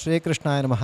ಶ್ರೀಕೃಷ್ಣಾಯ ನಮಃ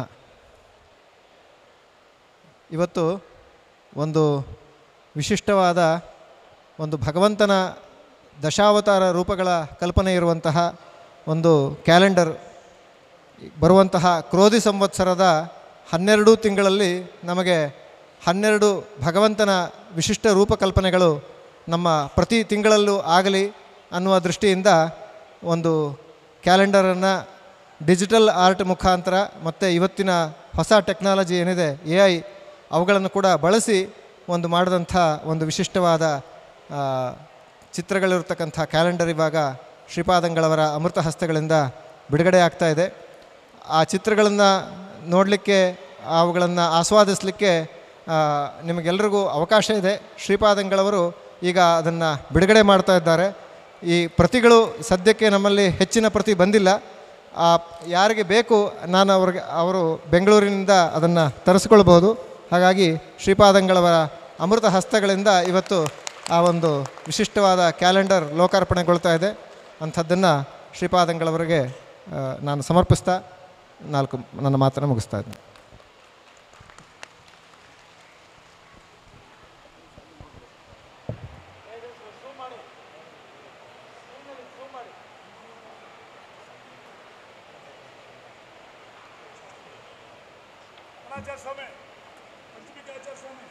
ಇವತ್ತು ಒಂದು ವಿಶಿಷ್ಟವಾದ ಒಂದು ಭಗವಂತನ ದಶಾವತಾರ ರೂಪಗಳ ಕಲ್ಪನೆ ಇರುವಂತಹ ಒಂದು ಕ್ಯಾಲೆಂಡರ್ ಬರುವಂತಹ ಕ್ರೋಧಿ ಸಂವತ್ಸರದ ಹನ್ನೆರಡು ತಿಂಗಳಲ್ಲಿ ನಮಗೆ ಹನ್ನೆರಡು ಭಗವಂತನ ವಿಶಿಷ್ಟ ರೂಪಕಲ್ಪನೆಗಳು ನಮ್ಮ ಪ್ರತಿ ತಿಂಗಳಲ್ಲೂ ಆಗಲಿ ಅನ್ನುವ ದೃಷ್ಟಿಯಿಂದ ಒಂದು ಕ್ಯಾಲೆಂಡರನ್ನು ಡಿಜಿಟಲ್ ಆರ್ಟ್ ಮುಖಾಂತರ ಮತ್ತು ಇವತ್ತಿನ ಹೊಸ ಟೆಕ್ನಾಲಜಿ ಏನಿದೆ ಎ ಐ ಅವುಗಳನ್ನು ಕೂಡ ಬಳಸಿ ಒಂದು ಮಾಡಿದಂಥ ಒಂದು ವಿಶಿಷ್ಟವಾದ ಆ, ಚಿತ್ರಗಳಿರ್ತಕ್ಕಂಥ ಕ್ಯಾಲೆಂಡರ್ ಇವಾಗ ಶ್ರೀಪಾದಂಗಳವರ ಅಮೃತ ಹಸ್ತಗಳಿಂದ ಬಿಡುಗಡೆ ಆಗ್ತಾ ಇದೆ ಆ ಚಿತ್ರಗಳನ್ನು ನೋಡಲಿಕ್ಕೆ ಅವುಗಳನ್ನು ಆಸ್ವಾದಿಸಲಿಕ್ಕೆ ಆ, ನಿಮಗೆಲ್ರಿಗೂ ಅವಕಾಶ ಇದೆ ಶ್ರೀಪಾದಂಗಳವರು ಈಗ ಅದನ್ನು ಬಿಡುಗಡೆ ಮಾಡ್ತಾ ಇದ್ದಾರೆ ಈ ಪ್ರತಿಗಳು ಸದ್ಯಕ್ಕೆ ನಮ್ಮಲ್ಲಿ ಹೆಚ್ಚಿನ ಪ್ರತಿ ಬಂದಿಲ್ಲ ಆ, ಯಾರಿಗೆ ಬೇಕು ನಾನು ಅವ್ರಿಗೆ ಅವರು ಬೆಂಗಳೂರಿನಿಂದ ಅದನ್ನು ತರಿಸ್ಕೊಳ್ಬೋದು ಹಾಗಾಗಿ ಶ್ರೀಪಾದಂಗಳವರ ಅಮೃತ ಹಸ್ತಗಳಿಂದ ಇವತ್ತು ಆ ಒಂದು ವಿಶಿಷ್ಟವಾದ ಕ್ಯಾಲೆಂಡರ್ ಲೋಕಾರ್ಪಣೆಗೊಳ್ತಾ ಇದೆ ಅಂಥದ್ದನ್ನು ಶ್ರೀಪಾದಂಗಳವರಿಗೆ ಆ, ನಾನು ಸಮರ್ಪಿಸ್ತಾ ನಾಲ್ಕು ನನ್ನ ಮಾತನ್ನು ಮುಗಿಸ್ತಾ ಇದ್ದೀನಿ ಆಚಾರ್ಯ ಸ್ವಾಮಿ ಪಂಚಮಿಕಾಚಾರ್ಯ ಸ್ವಾಮಿ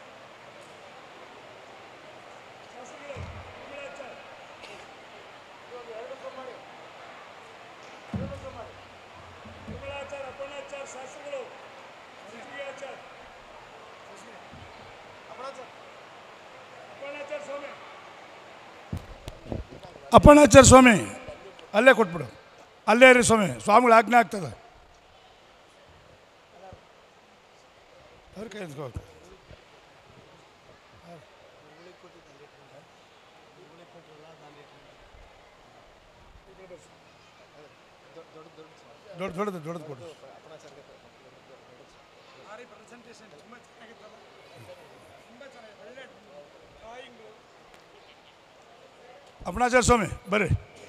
ಶಾಸ್ತ್ರಿಗಳೇ ಮಂಗಳಾಚಾರ್ಯ ಇವಾಗ ಎರಡು ಸಹ ಮಾಡಿ ಎರಡು ಸಹ ಮಾಡಿ ಮಂಗಳಾಚಾರ್ಯ ಅಪ್ಪಣಾಚಾರ್ಯ ಶಾಸ್ತ್ರಿಗಳು ಪಂಚಮಿಕಾಚಾರ್ಯ ಅಪ್ಪಣಾಚಾರ್ಯ ಸ್ವಾಮಿ ಅಪ್ಪಣಾಚಾರ್ಯ ಸ್ವಾಮಿ ಅಲ್ಲೇ ಕೊಟ್ಬಿಡು ಅಲ್ಲೇ ಇರಿ ಸ್ವಾಮಿ ಸ್ವಾಮಿಗಳು ಆಜ್ಞೆ ಆಗ್ತದೆ ಅವ್ರ ಕೈ ಎತ್ಕೋಬೇಕು ದೊಡ್ಡ ದೊಡ್ಡದು ದೊಡ್ಡದು ಕೊಡು ಅಪ್ಪಣಾಚಾರ್ಯ ಸ್ವಾಮಿ ಬರ್ರಿ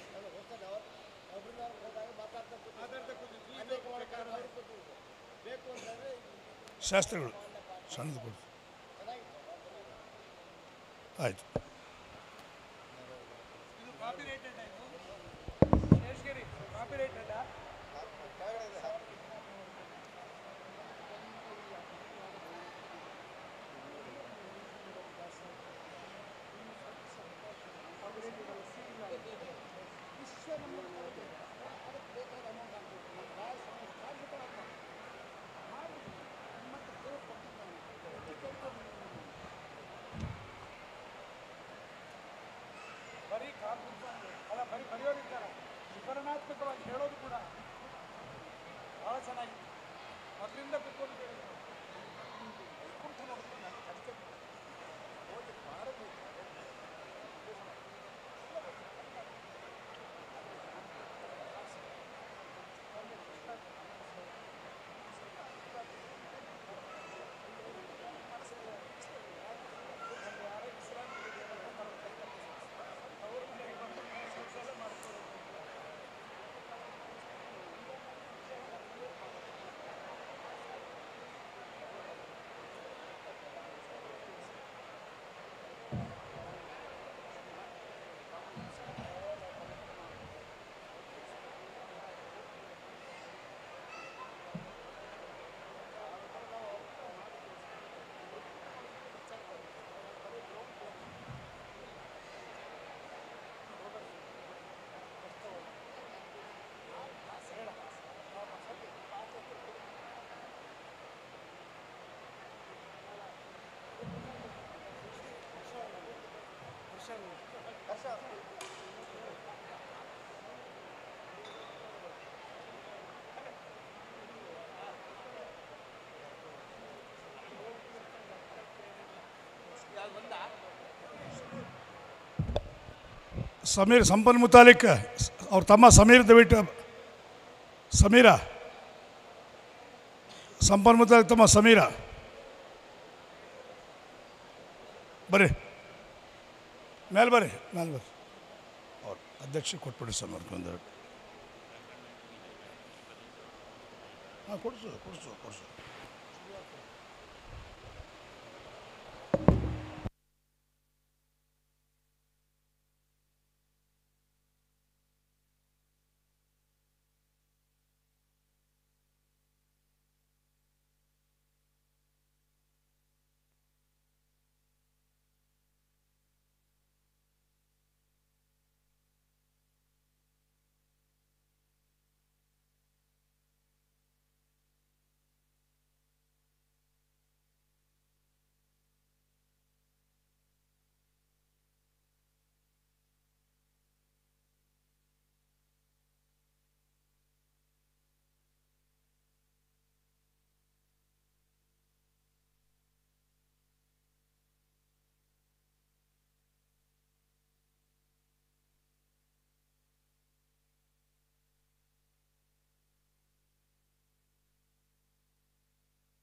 ಶಾಸ್ತ್ರಿಗಳು ಸಣ್ಣದು ಕೊಡು ಆಯ್ತು ಬರೀ ಅಲ್ಲ ಬರೀ ಬರೆಯೋರಿದ್ದಾರೆ ವಿವರಣಾತ್ಮಕವಾಗಿ ಹೇಳೋದು ಕೂಡ ಭಾಳ ಚೆನ್ನಾಗಿದೆ ಅದರಿಂದ ಕುತ್ಕೊಂಡು ಕೇಳಿದ್ರು ವೈಕುಂಠ ನೋಡಿದ್ರೆ ನಾನು ಕಲಿಕೆ ಹೋಗಿ ಭಾರತ ಸಮೀರ್ ಸಂಪನ್ ಮುತಾಲಿಕ್ ಅವ್ರ ತಮ್ಮ ಸಮೀರ್ ದಯವಿಟ್ಟು ಸಮೀರ ಸಂಪನ್ ಮುತಾಲಿಕ್ ತಮ್ಮ ಸಮೀರ ಬರ್ರಿ ಮೇಲೆ ಬರ್ರಿ ಮೇಲೆ ಬರ್ರಿ ಅವ್ರು ಅಧ್ಯಕ್ಷ ಕೊಟ್ಬಿಡಿ ಸರ್ ಒಂದೆರಡು ಹಾಂ ಕೊಡಿಸು ಕೊಡಿಸು ಕೊಡಿಸು